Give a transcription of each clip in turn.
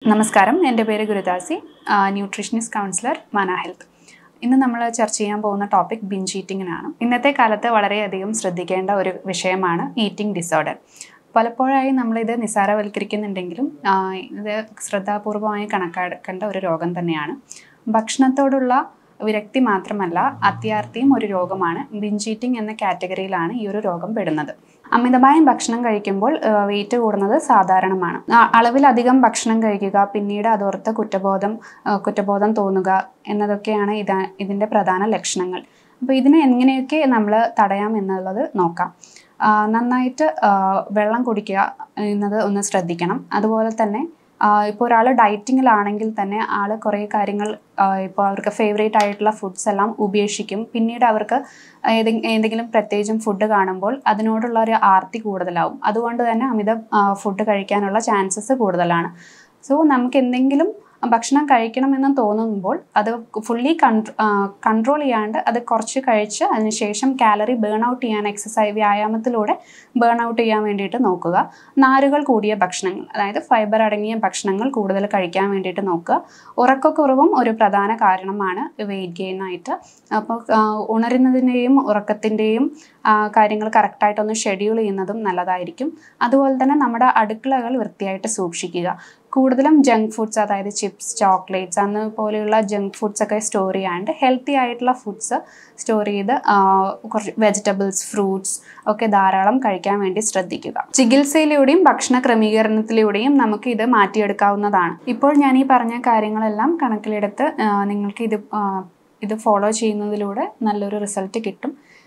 നമസ്കാരം എൻ്റെ പേര് ഗുരുദാസി ന്യൂട്രീഷനിസ്റ്റ് കൗൺസിലർ മന ഹെൽത്ത് ഇന്ന് നമ്മൾ ചർച്ച ചെയ്യാൻ പോകുന്ന ടോപ്പിക് ബിഞ്ച് ഈറ്റിങ്ങിനാണ് ഇന്നത്തെ കാലത്ത് വളരെയധികം ശ്രദ്ധിക്കേണ്ട ഒരു വിഷയമാണ് ഈറ്റിംഗ് ഡിസോർഡർ പലപ്പോഴായി നമ്മളിത് നിസ്സാരവൽക്കരിക്കുന്നുണ്ടെങ്കിലും ആ, ഇത് ശ്രദ്ധാപൂർവമായി കണക്കാക്കേണ്ട ഒരു രോഗം തന്നെയാണ് ഭക്ഷണത്തോടുള്ള വിരക്തി മാത്രമല്ല അത്യാർത്തിയും ഒരു രോഗമാണ് ബിഞ്ച് ഈറ്റിംഗ് എന്ന കാറ്റഗറിയിലാണ് ഈ ഒരു രോഗം പെടുന്നത് അമിതമായി ഭക്ഷണം കഴിക്കുമ്പോൾ വെയിറ്റ് കൂടുന്നത് സാധാരണമാണ് ആ, അളവിലധികം ഭക്ഷണം കഴിക്കുക പിന്നീട് അതോർത്ത് കുറ്റബോധം ആ, കുറ്റബോധം തോന്നുക എന്നതൊക്കെയാണ് ഇതാ ഇതിൻ്റെ പ്രധാന ലക്ഷണങ്ങൾ അപ്പോൾ ഇതിനെ എങ്ങനെയൊക്കെ നമ്മൾ തടയാം എന്നുള്ളത് നോക്കാം ആ, നന്നായിട്ട് ആ, വെള്ളം കുടിക്കുക എന്നത് ഒന്ന് ശ്രദ്ധിക്കണം അതുപോലെ തന്നെ ഇപ്പോൾ ഒരാൾ ഡയറ്റിങ്ങിലാണെങ്കിൽ തന്നെ ആൾ കുറേ കാര്യങ്ങൾ ഇപ്പോൾ അവർക്ക് ഫേവറേറ്റ് ആയിട്ടുള്ള ഫുഡ്സ് എല്ലാം ഉപേക്ഷിക്കും പിന്നീട് അവർക്ക് ഏതെ ഏതെങ്കിലും പ്രത്യേകിച്ചും ഫുഡ് കാണുമ്പോൾ അതിനോടുള്ള ഒരു ആർത്തി കൂടുതലാവും അതുകൊണ്ട് തന്നെ അമിത ഫുഡ് കഴിക്കാനുള്ള ചാൻസസ് കൂടുതലാണ് സോ നമുക്ക് എന്തെങ്കിലും ഭക്ഷണം കഴിക്കണമെന്ന് തോന്നുമ്പോൾ അത് ഫുള്ളി കൺട്രോൾ ചെയ്യാണ്ട് അത് കുറച്ച് കഴിച്ച് അതിനുശേഷം കാലറി ബേൺ ഔട്ട് ചെയ്യാൻ എക്സസൈസ് വ്യായാമത്തിലൂടെ ബേൺ ഔട്ട് ചെയ്യാൻ വേണ്ടിയിട്ട് നോക്കുക നാരുകൾ കൂടിയ ഭക്ഷണങ്ങൾ അതായത് ഫൈബർ അടങ്ങിയ ഭക്ഷണങ്ങൾ കൂടുതൽ കഴിക്കാൻ വേണ്ടിയിട്ട് നോക്കുക ഉറക്കക്കുറവും ഒരു പ്രധാന കാരണമാണ് വെയിറ്റ് ഗെയിൻ ആയിട്ട് അപ്പോൾ ഉണരുന്നതിൻ്റെയും ഉറക്കത്തിൻ്റെയും കാര്യങ്ങൾ കറക്റ്റായിട്ടൊന്ന് ഷെഡ്യൂൾ ചെയ്യുന്നതും നല്ലതായിരിക്കും അതുപോലെ തന്നെ നമ്മുടെ അടുക്കളകൾ വൃത്തിയായിട്ട് സൂക്ഷിക്കുക കൂടുതലും ജങ്ക് ഫുഡ്സ് അതായത് ചിപ്സ് ചോക്ലേറ്റ്സ് അന്ന് പോലെയുള്ള ജങ്ക് ഫുഡ്സ് ഒക്കെ സ്റ്റോർ ചെയ്യാണ്ട് ഹെൽത്തി ആയിട്ടുള്ള ഫുഡ്സ് സ്റ്റോർ ചെയ്ത് ആ, കുറച്ച് വെജിറ്റബിൾസ് ഫ്രൂട്ട്സ് ഒക്കെ ധാരാളം കഴിക്കാൻ വേണ്ടി ശ്രദ്ധിക്കുക ചികിത്സയിലൂടെയും ഭക്ഷണ ക്രമീകരണത്തിലൂടെയും നമുക്ക് ഇത് മാറ്റിയെടുക്കാവുന്നതാണ് ഇപ്പോൾ ഞാൻ ഈ പറഞ്ഞ കാര്യങ്ങളെല്ലാം കണക്കിലെടുത്ത് ആ, നിങ്ങൾക്ക് ഇത് ആ, ഇത് ഫോളോ ചെയ്യുന്നതിലൂടെ നല്ലൊരു റിസൾട്ട് കിട്ടും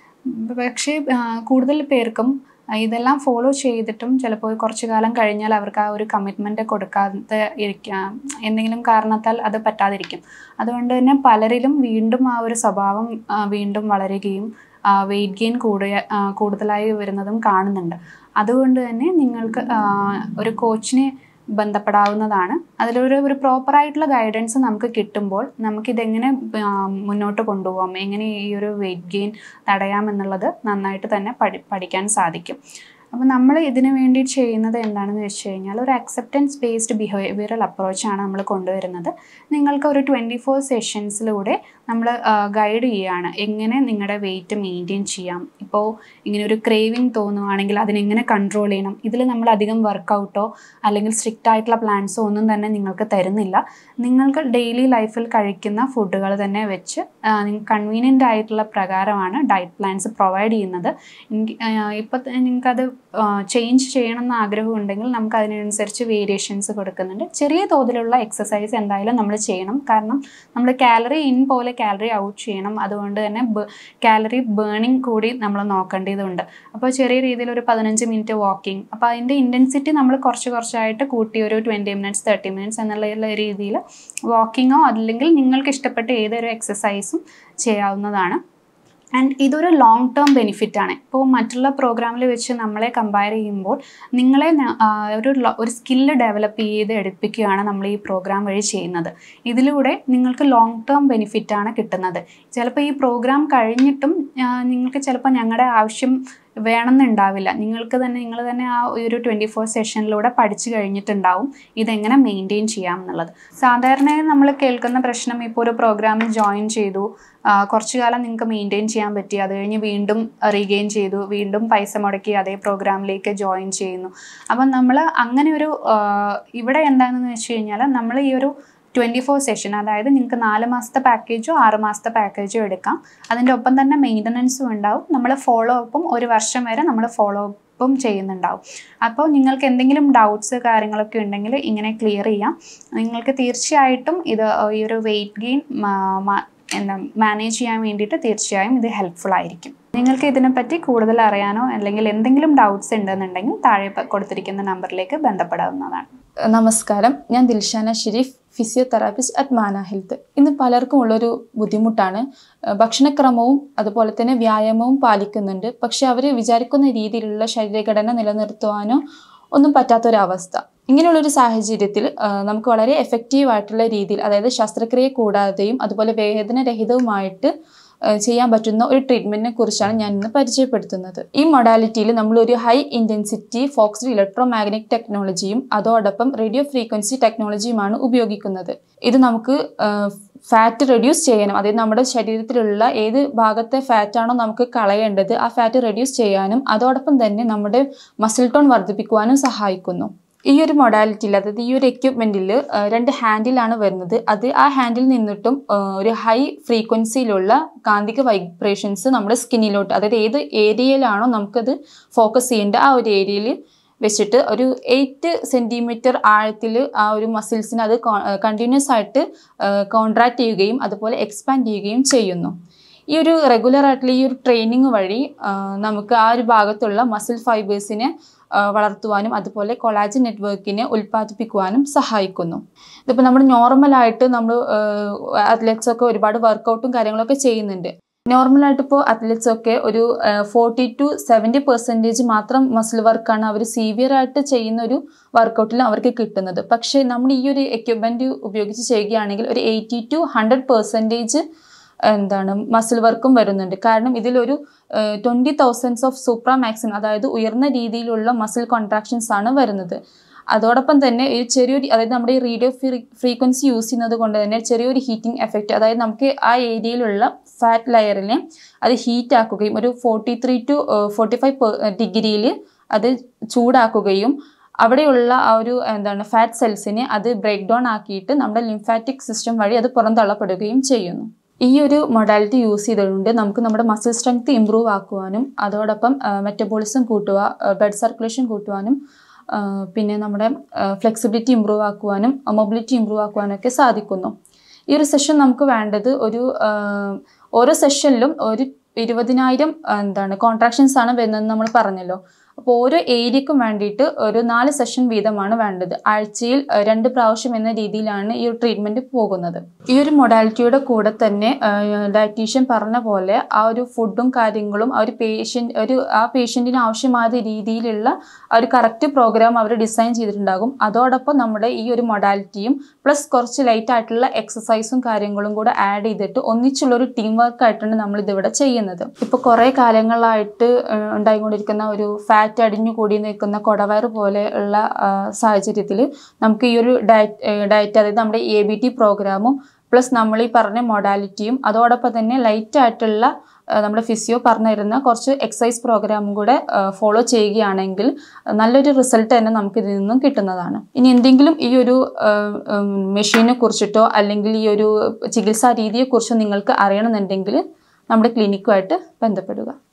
പക്ഷേ ആ, കൂടുതൽ പേർക്കും ഇതെല്ലാം ഫോളോ ചെയ്തിട്ടും ചിലപ്പോൾ കുറച്ചു കാലം കഴിഞ്ഞാൽ അവർക്ക് ആ ഒരു കമ്മിറ്റ്മെൻറ്റ് കൊടുക്കാതെ ഇരിക്കാം എന്തെങ്കിലും കാരണത്താൽ അത് പറ്റാതിരിക്കും അതുകൊണ്ട് തന്നെ പലരിലും വീണ്ടും ആ ഒരു സ്വഭാവം ആ, വീണ്ടും വളരുകയും വെയിറ്റ് ഗെയിൻ കൂടുക ആ, കൂടുതലായി വരുന്നതും കാണുന്നുണ്ട് അതുകൊണ്ട് തന്നെ നിങ്ങൾക്ക് ആ, ഒരു കോച്ചിനെ ബന്ധപ്പെടാവുന്നതാണ് അതിലൊരു ഒരു പ്രോപ്പറായിട്ടുള്ള ഗൈഡൻസ് നമുക്ക് കിട്ടുമ്പോൾ നമുക്കിതെങ്ങനെ ആ, മുന്നോട്ട് കൊണ്ടുപോകാം എങ്ങനെ ഈ ഒരു വെയിറ്റ് ഗെയിൻ തടയാം എന്നുള്ളത് നന്നായിട്ട് തന്നെ പഠി പഠിക്കാൻ സാധിക്കും അപ്പോൾ നമ്മൾ ഇതിനു വേണ്ടി ചെയ്യുന്നത് എന്താണെന്ന് വെച്ച് കഴിഞ്ഞാൽ ഒരു അക്സെപ്റ്റൻസ് ബേസ്ഡ് ബിഹേവിയറൽ അപ്രോച്ചാണ് നമ്മൾ കൊണ്ടുവരുന്നത് നിങ്ങൾക്ക് ഒരു ട്വൻറ്റി ഫോർ സെഷൻസിലൂടെ നമ്മൾ ഗൈഡ് ചെയ്യുകയാണ് എങ്ങനെ നിങ്ങളുടെ വെയിറ്റ് മെയിൻറ്റെയിൻ ചെയ്യാം ഇപ്പോൾ ഇങ്ങനെ ഒരു ക്രേവിങ് തോന്നുവാണെങ്കിൽ അതിനെങ്ങനെ കൺട്രോൾ ചെയ്യണം ഇതിൽ നമ്മൾ അധികം വർക്കൗട്ടോ അല്ലെങ്കിൽ സ്ട്രിക്റ്റ് ആയിട്ടുള്ള പ്ലാൻസോ ഒന്നും തന്നെ നിങ്ങൾക്ക് തരുന്നില്ല നിങ്ങൾക്ക് ഡെയിലി ലൈഫിൽ കഴിക്കുന്ന ഫുഡുകൾ തന്നെ വെച്ച് കൺവീനിയൻ്റ് ആയിട്ടുള്ള പ്രകാരമാണ് ഡയറ്റ് പ്ലാൻസ് പ്രൊവൈഡ് ചെയ്യുന്നത് ഇപ്പം നിങ്ങൾക്കത് ചേഞ്ച് ചെയ്യണം എന്ന് ആഗ്രഹമുണ്ടെങ്കിൽ നമുക്ക് അതിനനുസരിച്ച് വേരിയേഷൻസ് കൊടുക്കുന്നുണ്ട് ചെറിയ തോതിലുള്ള എക്സസൈസ് എന്തായാലും നമ്മൾ ചെയ്യണം കാരണം നമ്മൾ കാലറി ഇൻ പോലെ കാലറി ഔട്ട് ചെയ്യണം അതുകൊണ്ട് തന്നെ കാലറി ബേണിംഗ് കൂടി നമ്മൾ നോക്കേണ്ടതുണ്ട് അപ്പോൾ ചെറിയ രീതിയിൽ ഒരു പതിനഞ്ച് മിനിറ്റ് വാക്കിംഗ് അപ്പോൾ അതിൻ്റെ ഇൻറ്റൻസിറ്റി നമ്മൾ കുറച്ച് കുറച്ചായിട്ട് കൂട്ടി ഒരു ട്വൻറ്റി മിനിറ്റ്സ് തേർട്ടി മിനിറ്റ്സ് എന്നുള്ള രീതിയിൽ വാക്കിങ്ങോ അല്ലെങ്കിൽ നിങ്ങൾക്ക് ഇഷ്ടപ്പെട്ട ഏതൊരു എക്സസൈസും ചെയ്യാവുന്നതാണ് ആൻഡ് ഇതൊരു ലോങ് ടേം ബെനിഫിറ്റ് ആണ് ഇപ്പോൾ മറ്റുള്ള പ്രോഗ്രാമിൽ വെച്ച് നമ്മളെ കമ്പയർ ചെയ്യുമ്പോൾ നിങ്ങളെ ന- ആ, ഒരു ലോ- ഒരു സ്കില്ല് ഡെവലപ്പ് ചെയ്ത് എടുപ്പിക്കുകയാണ് നമ്മൾ ഈ പ്രോഗ്രാം വഴി ചെയ്യുന്നത് ഇതിലൂടെ നിങ്ങൾക്ക് ലോങ് ടേം ബെനിഫിറ്റാണ് കിട്ടുന്നത് ചിലപ്പോൾ ഈ പ്രോഗ്രാം കഴിഞ്ഞിട്ടും ആ, നിങ്ങൾക്ക് ചിലപ്പോൾ ഞങ്ങളുടെ ആവശ്യം വേണമെന്നുണ്ടാവില്ല നിങ്ങൾക്ക് തന്നെ നിങ്ങൾ തന്നെ ആ ഒരു ട്വൻറ്റി ഫോർ സെഷനിലൂടെ പഠിച്ചു കഴിഞ്ഞിട്ടുണ്ടാവും ഇതെങ്ങനെ മെയിൻറ്റെയിൻ ചെയ്യാം എന്നുള്ളത് സാധാരണയായി നമ്മൾ കേൾക്കുന്ന പ്രശ്നം ഇപ്പോൾ ഒരു പ്രോഗ്രാമിൽ ജോയിൻ ചെയ്തു ആ, കുറച്ചു കാലം നിങ്ങൾക്ക് മെയിൻറ്റെയിൻ ചെയ്യാൻ പറ്റി അത് കഴിഞ്ഞ് വീണ്ടും റീഗെയിൻ ചെയ്തു വീണ്ടും പൈസ മുടക്കി അതേ പ്രോഗ്രാമിലേക്ക് ജോയിൻ ചെയ്യുന്നു അപ്പം നമ്മൾ അങ്ങനെ ഒരു ആ, ഇവിടെ എന്താണെന്ന് വെച്ച് കഴിഞ്ഞാൽ നമ്മൾ ഈ ഒരു ട്വൻറ്റി ഫോർ സെഷൻ അതായത് നിങ്ങൾക്ക് നാല് മാസത്തെ പാക്കേജോ ആറ് മാസത്തെ പാക്കേജോ എടുക്കാം അതിൻ്റെ ഒപ്പം തന്നെ മെയിൻ്റനൻസും ഉണ്ടാവും നമ്മൾ ഫോളോ അപ്പും ഒരു വർഷം വരെ നമ്മൾ ഫോളോ അപ്പും ചെയ്യുന്നുണ്ടാവും അപ്പോൾ നിങ്ങൾക്ക് എന്തെങ്കിലും ഡൗട്ട്സ് കാര്യങ്ങളൊക്കെ ഉണ്ടെങ്കിൽ ഇങ്ങനെ ക്ലിയർ ചെയ്യാം നിങ്ങൾക്ക് തീർച്ചയായിട്ടും ഇത് ഈ ഒരു വെയിറ്റ് ഗെയിൻ എന്താ മാനേജ് ചെയ്യാൻ വേണ്ടിയിട്ട് തീർച്ചയായും ഇത് ഹെൽപ്ഫുൾ ആയിരിക്കും നിങ്ങൾക്ക് ഇതിനെപ്പറ്റി കൂടുതൽ അറിയാനോ അല്ലെങ്കിൽ എന്തെങ്കിലും ഡൗട്ട്സ് ഉണ്ടെന്നുണ്ടെങ്കിൽ താഴെ പ- കൊടുത്തിരിക്കുന്ന നമ്പറിലേക്ക് ബന്ധപ്പെടാവുന്നതാണ് നമസ്കാരം ഞാൻ Dilshana Sherif physiotherapist at Mana health ഇന്ന് പലർക്കും ഉള്ളൊരു ബുദ്ധിമുട്ടാണ് അഹ് ഭക്ഷണക്രമവും അതുപോലെ തന്നെ വ്യായാമവും പാലിക്കുന്നുണ്ട് പക്ഷെ അവർ വിചാരിക്കുന്ന രീതിയിലുള്ള ശരീരഘടന നിലനിർത്തുവാനോ ഒന്നും പറ്റാത്തൊരവസ്ഥ ഇങ്ങനെയുള്ളൊരു സാഹചര്യത്തിൽ അഹ് നമുക്ക് വളരെ എഫക്റ്റീവ് ആയിട്ടുള്ള രീതിയിൽ അതായത് ശസ്ത്രക്രിയ കൂടാതെയും അതുപോലെ വേദനരഹിതവുമായിട്ട് ഏഹ് ചെയ്യാൻ പറ്റുന്ന ഒരു ട്രീറ്റ്മെന്റിനെ കുറിച്ചാണ് ഞാൻ ഇന്ന് പരിചയപ്പെടുത്തുന്നത് ഈ മൊഡാലിറ്റിയിൽ നമ്മൾ ഒരു high intensity focused electro magnetic ടെക്നോളജിയും അതോടൊപ്പം റേഡിയോ ഫ്രീക്വൻസി ടെക്നോളജിയുമാണ് ഉപയോഗിക്കുന്നത് ഇത് നമുക്ക് ഫാറ്റ് റെഡ്യൂസ് ചെയ്യാനും അതായത് നമ്മുടെ ശരീരത്തിലുള്ള ഏത് ഭാഗത്തെ ഫാറ്റ് ആണോ നമുക്ക് കളയേണ്ടത് ആ ഫാറ്റ് റെഡ്യൂസ് ചെയ്യാനും അതോടൊപ്പം തന്നെ നമ്മുടെ മസിൽ ടോൺ വർദ്ധിപ്പിക്കുവാനും സഹായിക്കുന്നു ഈ ഒരു മൊഡാലിറ്റിയിൽ അതായത് ഈ ഒരു എക്യുപ്മെന്റിൽ രണ്ട് ഹാൻഡിലാണ് വരുന്നത് അത് ആ ഹാൻഡിൽ നിന്നിട്ടും ആ, ഒരു ഹൈ ഫ്രീക്വൻസിയിലുള്ള കാന്തിക വൈബ്രേഷൻസ് നമ്മുടെ സ്കിന്നിലോട്ട് അതായത് ഏത് ഏരിയയിലാണോ നമുക്കത് ഫോക്കസ് ചെയ്യേണ്ട ആ ഒരു ഏരിയയിൽ വെച്ചിട്ട് ഒരു എയ്റ്റ് സെൻറ്റിമീറ്റർ ആഴത്തിൽ ആ ഒരു മസിൽസിനെ അത് കണ്ടിന്യൂസ് ആയിട്ട് കോൺട്രാക്ട് ചെയ്യുകയും അതുപോലെ എക്സ്പാൻഡ് ചെയ്യുകയും ചെയ്യുന്നു ഈ ഒരു റെഗുലർ ആയിട്ടുള്ള ഈ ഒരു ട്രെയിനിങ് വഴി ആ, നമുക്ക് ആ ഒരു ഭാഗത്തുള്ള മസിൽ ഫൈബേഴ്സിനെ ആ, വളർത്തുവാനും അതുപോലെ കൊളാജൻ നെറ്റ്വർക്കിനെ ഉൽപ്പാദിപ്പിക്കുവാനും സഹായിക്കുന്നു ഇതിപ്പോൾ നമ്മൾ നോർമലായിട്ട് നമ്മൾ അത്ലറ്റ്സ് ഒക്കെ ഒരുപാട് വർക്കൗട്ടും കാര്യങ്ങളൊക്കെ ചെയ്യുന്നുണ്ട് നോർമലായിട്ട് ഇപ്പോൾ അത്ലറ്റ്സ് ഒക്കെ ഒരു ഫോർട്ടി ടു സെവൻറ്റി പെർസെൻറ്റേജ് മാത്രം മസിൽ വർക്കാണ് അവർ സീവിയർ ആയിട്ട് ചെയ്യുന്ന ഒരു വർക്കൗട്ടിൽ അവർക്ക് കിട്ടുന്നത് പക്ഷേ നമ്മൾ ഈ ഒരു എക്യുപ്മെൻറ്റ് ഉപയോഗിച്ച് ചെയ്യുകയാണെങ്കിൽ ഒരു എയ്റ്റി ടു ഹൺഡ്രഡ് പെർസെൻറ്റേജ് എന്താണ് മസിൽ വർക്കും വരുന്നുണ്ട് കാരണം ഇതിലൊരു ട്വൻറ്റി തൗസൻഡ്സ് ഓഫ് സൂപ്ര മാക്സിൻ അതായത് ഉയർന്ന രീതിയിലുള്ള മസിൽ കോൺട്രാക്ഷൻസ് ആണ് വരുന്നത് അതോടൊപ്പം തന്നെ ഈ ചെറിയൊരു അതായത് നമ്മുടെ ഈ റേഡിയോ ഫ്രീ ഫ്രീക്വൻസി യൂസ് ചെയ്യുന്നത് കൊണ്ട് തന്നെ ചെറിയൊരു ഹീറ്റിംഗ് എഫക്റ്റ് അതായത് നമുക്ക് ആ ഏരിയയിലുള്ള ഫാറ്റ് ലെയറിനെ അത് ഹീറ്റ് ആക്കുകയും ഒരു forty three to forty five ഡിഗ്രിയിൽ അത് ചൂടാക്കുകയും അവിടെയുള്ള ആ ഒരു എന്താണ് ഫാറ്റ് സെൽസിനെ അത് ബ്രേക്ക് ഡൗൺ ആക്കിയിട്ട് നമ്മുടെ ലിംഫാറ്റിക് സിസ്റ്റം വഴി അത് പുറന്തള്ളപ്പെടുകയും ചെയ്യുന്നു ഈ ഒരു മൊഡാലിറ്റി യൂസ് ചെയ്തുകൊണ്ട് നമുക്ക് നമ്മുടെ മസിൽ സ്ട്രെങ്ത് ഇമ്പ്രൂവ് ആക്കുവാനും അതോടൊപ്പം മെറ്റബോളിസം കൂട്ടുക ബ്ലഡ് സർക്കുലേഷൻ കൂട്ടുവാനും ആ, പിന്നെ നമ്മുടെ ഫ്ലെക്സിബിലിറ്റി ഇമ്പ്രൂവ് ആക്കുവാനും മൊബിലിറ്റി ഇമ്പ്രൂവ് ആക്കുവാനും ഒക്കെ സാധിക്കുന്നു ഈ ഒരു സെഷൻ നമുക്ക് വേണ്ടത് ഒരു ആ, ഓരോ സെഷനിലും ഒരു ഇരുപതിനായിരം ആ, എന്താണ് കോൺട്രാക്ഷൻസ് ആണ് വരുന്നതെന്ന് നമ്മൾ പറഞ്ഞല്ലോ അപ്പോൾ ഓരോ ഏരിയക്കും വേണ്ടിയിട്ട് ഒരു നാല് സെഷൻ വീതമാണ് വേണ്ടത് ആഴ്ചയിൽ ആ, രണ്ട് പ്രാവശ്യം എന്ന രീതിയിലാണ് ഈ ഒരു ട്രീറ്റ്മെൻറ്റ് പോകുന്നത് ഈ ഒരു മൊഡാലിറ്റിയുടെ കൂടെ തന്നെ ഡയറ്റീഷ്യൻ പറഞ്ഞ പോലെ ആ ഒരു ഫുഡും കാര്യങ്ങളും ആ ഒരു പേഷ്യൻ്റ് ഒരു ആ പേഷ്യൻറ്റിന് ആവശ്യമായ രീതിയിലുള്ള ആ ഒരു കറക്റ്റ് പ്രോഗ്രാം അവർ ഡിസൈൻ ചെയ്തിട്ടുണ്ടാകും അതോടൊപ്പം നമ്മുടെ ഈ ഒരു മൊഡാലിറ്റിയും പ്ലസ് കുറച്ച് ലൈറ്റ് ആയിട്ടുള്ള എക്സസൈസും കാര്യങ്ങളും കൂടെ ആഡ് ചെയ്തിട്ട് ഒന്നിച്ചുള്ള ഒരു ടീം വർക്ക് ആയിട്ടാണ് നമ്മൾ ഇതിവിടെ ചെയ്യുന്നത് ഇപ്പോൾ കുറേ കാലങ്ങളായിട്ട് ഏഹ്, ഉണ്ടായിക്കൊണ്ടിരിക്കുന്ന ഒരു ഫാറ്റ് അടിഞ്ഞു കൂടി നിൽക്കുന്ന കൊടവയർ പോലെ ഉള്ള സാഹചര്യത്തിൽ നമുക്ക് ഈ ഒരു ഡയറ്റ് ഡയറ്റ് അതായത് നമ്മുടെ എ ബി ടി പ്രോഗ്രാമും പ്ലസ് നമ്മൾ ഈ പറഞ്ഞ മൊഡാലിറ്റിയും അതോടൊപ്പം തന്നെ ലൈറ്റ് ആയിട്ടുള്ള ആ, നമ്മുടെ ഫിസിയോ പറഞ്ഞു തരുന്ന കുറച്ച് എക്സസൈസ് പ്രോഗ്രാമും കൂടെ ഫോളോ ചെയ്യുകയാണെങ്കിൽ നല്ലൊരു റിസൾട്ട് തന്നെ നമുക്ക് ഇതിൽ നിന്നും കിട്ടുന്നതാണ് ഇനി എന്തെങ്കിലും ഈ ഒരു മെഷീനെ കുറിച്ചിട്ടോ അല്ലെങ്കിൽ ഈ ഒരു ചികിത്സാ രീതിയെക്കുറിച്ചോ നിങ്ങൾക്ക് അറിയണമെന്നുണ്ടെങ്കിൽ നമ്മുടെ ക്ലിനിക്കുമായിട്ട് ബന്ധപ്പെടുക